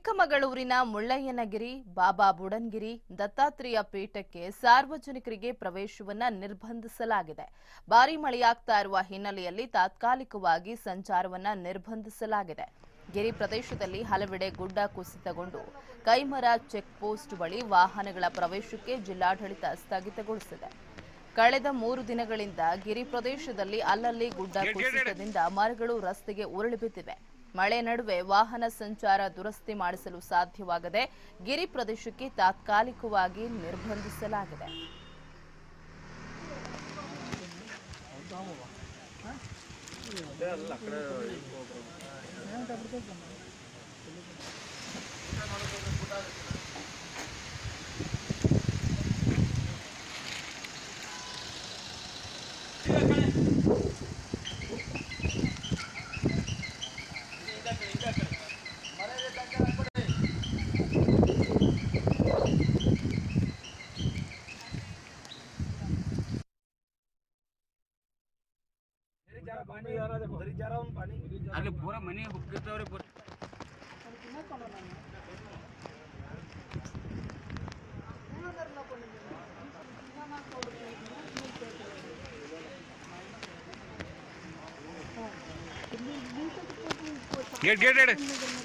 ಚಿಕ್ಕಮಗಳೂರಿನ ಮುಳ್ಳಯ್ಯನಗಿರಿ ಬಾಬಾ ಬುಡನ್ಗಿರಿ ದತ್ತಾತ್ರೇಯ ಪೀಠಕ್ಕೆ ಸಾರ್ವಜನಿಕರಿಗೆ ಪ್ರವೇಶವನ್ನ ನಿರ್ಬಂಧಿಸಲಾಗಿದೆ ಭಾರೀ ಮಳೆಯಾಗ್ತಾ ಇರುವ ಹಿನ್ನೆಲೆಯಲ್ಲಿ ತಾತ್ಕಾಲಿಕವಾಗಿ ಸಂಚಾರವನ್ನ ನಿರ್ಬಂಧಿಸಲಾಗಿದೆ ಗಿರಿ ಪ್ರದೇಶದಲ್ಲಿ ಹಲವೆಡೆ ಗುಡ್ಡ ಕುಸಿತಗೊಂಡು ಕೈಮರ ಚೆಕ್ ಪೋಸ್ಟ್ ಬಳಿ ವಾಹನಗಳ ಪ್ರವೇಶಕ್ಕೆ ಜಿಲ್ಲಾಡಳಿತ ಸ್ಥಗಿತಗೊಳಿಸಿದೆ ಕಳೆದ ಮೂರು ದಿನಗಳಿಂದ ಗಿರಿ ಪ್ರದೇಶದಲ್ಲಿ ಅಲ್ಲಲ್ಲಿ ಗುಡ್ಡ ಕುಸಿತದಿಂದ ಮರಗಳು ರಸ್ತೆಗೆ ಉರುಳಿ ಬಿದ್ದಿವೆ ಮಳೆ ನಡುವೆ ವಾಹನ ಸಂಚಾರ ದುರಸ್ತಿ ಮಾಡಿಸಲು ಸಾಧ್ಯವಾಗದೆ ಗಿರಿ ಪ್ರದೇಶಕ್ಕೆ ತಾತ್ಕಾಲಿಕವಾಗಿ ನಿರ್ಬಂಧಿಸಲಾಗಿದೆ ಅಲ್ಲಿ ಪೂರ ಮನೆ ಹುಟ್ಟಿರ್ತಾವ್ರಿ ಪೂರ ಗೇಟ್ ಗೇಟ್ ಗೇಟ್